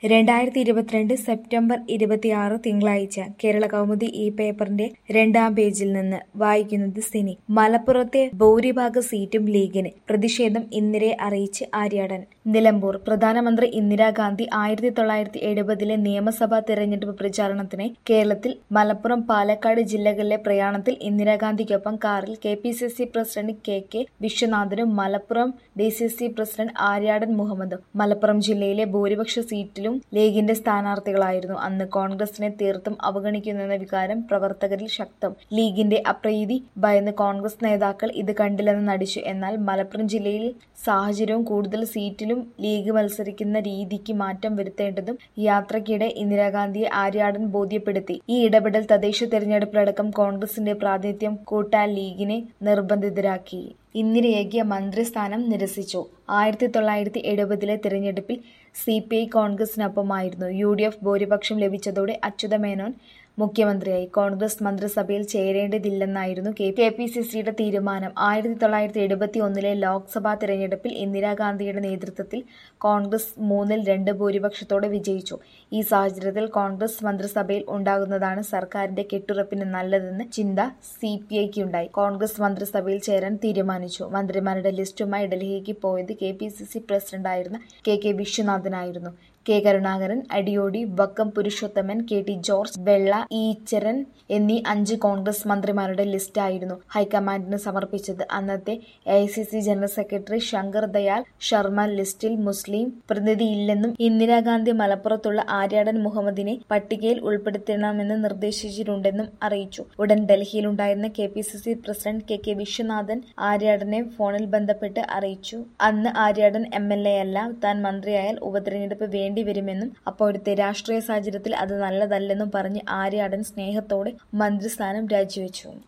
രണ്ടായിരത്തി ഇരുപത്തിരണ്ട് സെപ്റ്റംബർ ഇരുപത്തിയാറ് തിങ്കളാഴ്ച കേരള കൗമുദി ഈ പേപ്പറിന്റെ രണ്ടാം പേജിൽ നിന്ന് വായിക്കുന്നത് സിനി മലപ്പുറത്തെ ഭൂരിഭാഗ സീറ്റും ലീഗിന് പ്രതിഷേധം ഇന്ദിരയെ അറിയിച്ച് ആര്യാടൻ നിലമ്പൂർ പ്രധാനമന്ത്രി ഇന്ദിരാഗാന്ധി ആയിരത്തി തൊള്ളായിരത്തി എഴുപതിലെ നിയമസഭാ തെരഞ്ഞെടുപ്പ് പ്രചാരണത്തിന് കേരളത്തിൽ മലപ്പുറം പാലക്കാട് ജില്ലകളിലെ പ്രയാണത്തിൽ ഇന്ദിരാഗാന്ധിക്കൊപ്പം കാറിൽ K P C C president K K വിശ്വനാഥനും Malappuram D C C president Aryadan മുഹമ്മദും മലപ്പുറം ജില്ലയിലെ ഭൂരിപക്ഷ സീറ്റിലും ലീഗിന്റെ സ്ഥാനാർത്ഥികളായിരുന്നു അന്ന് കോൺഗ്രസിനെ തീർത്തും അവഗണിക്കുന്നെന്ന വികാരം പ്രവർത്തകരിൽ ശക്തം ലീഗിന്റെ അപ്രീതി ഭയന്ന് കോൺഗ്രസ് നേതാക്കൾ ഇത് കണ്ടില്ലെന്ന് നടിച്ചു എന്നാൽ മലപ്പുറം ജില്ലയിൽ സാഹചര്യവും കൂടുതൽ സീറ്റിലും ലീഗ് മത്സരിക്കുന്ന രീതിക്ക് മാറ്റം വരുത്തേണ്ടതും യാത്രയ്ക്കിടെ ഇന്ദിരാഗാന്ധിയെ ആര്യാടൻ ബോധ്യപ്പെടുത്തി ഈ ഇടപെടൽ തദ്ദേശ തെരഞ്ഞെടുപ്പിലടക്കം കോൺഗ്രസിന്റെ പ്രാതിനിധ്യം കൂട്ടാൻ ലീഗിനെ നിർബന്ധിതരാക്കി ഇന്ദിരയേകിയ മന്ത്രിസ്ഥാനം നിരസിച്ചു ആയിരത്തി തൊള്ളായിരത്തി എഴുപതിലെ തിരഞ്ഞെടുപ്പിൽ സി പി ഐ കോൺഗ്രസിനൊപ്പമായിരുന്നു യു ഡി എഫ് ഭൂരിപക്ഷം ലഭിച്ചതോടെ അച്യുതമേനോൻ മുഖ്യമന്ത്രിയായി കോൺഗ്രസ് മന്ത്രിസഭയിൽ ചേരേണ്ടതില്ലെന്നായിരുന്നു കെ കെ പി സി സിയുടെ തീരുമാനം ആയിരത്തി തൊള്ളായിരത്തി എഴുപത്തി ഒന്നിലെ ലോക്സഭാ തിരഞ്ഞെടുപ്പിൽ ഇന്ദിരാഗാന്ധിയുടെ നേതൃത്വത്തിൽ കോൺഗ്രസ് മൂന്നിൽ രണ്ട് ഭൂരിപക്ഷത്തോടെ വിജയിച്ചു ഈ സാഹചര്യത്തിൽ കോൺഗ്രസ് മന്ത്രിസഭയിൽ ഉണ്ടാകുന്നതാണ് സർക്കാരിന്റെ കെട്ടുറപ്പിന് നല്ലതെന്ന് ചിന്ത സി പി ഐക്കുണ്ടായി കോൺഗ്രസ് മന്ത്രിസഭയിൽ ചേരാൻ തീരുമാനിച്ചു മന്ത്രിമാരുടെ ലിസ്റ്റുമായി ഡൽഹിക്ക് പോയത് കെ പി സി സി പ്രസിഡന്റായിരുന്ന കെ കെ വിശ്വനാഥനായിരുന്നു K Karunakaran Adiyodi Vakkom Purushothaman K T George Vella Eacharan എന്നീ അഞ്ച് കോൺഗ്രസ് മന്ത്രിമാരുടെ ലിസ്റ്റായിരുന്നു ഹൈക്കമാൻഡിന് സമർപ്പിച്ചത് അന്നത്തെ A general secretary Shankar Dayal Sharma ലിസ്റ്റിൽ മുസ്ലിം പ്രതിനിധിയില്ലെന്നും ഇന്ദിരാഗാന്ധി മലപ്പുറത്തുള്ള ആര്യാടൻ മുഹമ്മദിനെ പട്ടികയിൽ ഉൾപ്പെടുത്തണമെന്ന് നിർദ്ദേശിച്ചിട്ടുണ്ടെന്നും അറിയിച്ചു ഉടൻ ഡൽഹിയിലുണ്ടായിരുന്ന K P C C president K K Viswanathan ആര്യാടനെ ഫോണിൽ ബന്ധപ്പെട്ട് അറിയിച്ചു അന്ന് ആര്യാടൻ എം എൽ എ അല്ല താൻ മന്ത്രിയായാൽ ഉപതെരഞ്ഞെടുപ്പ് വേണ്ടി വേണ്ടിവരുമെന്നും അപ്പോഴത്തെ രാഷ്ട്രീയ സാഹചര്യത്തിൽ അത് നല്ലതല്ലെന്നും പറഞ്ഞ് ആര്യാടൻ സ്നേഹത്തോടെ മന്ത്രിസ്ഥാനം രാജിവെച്ചു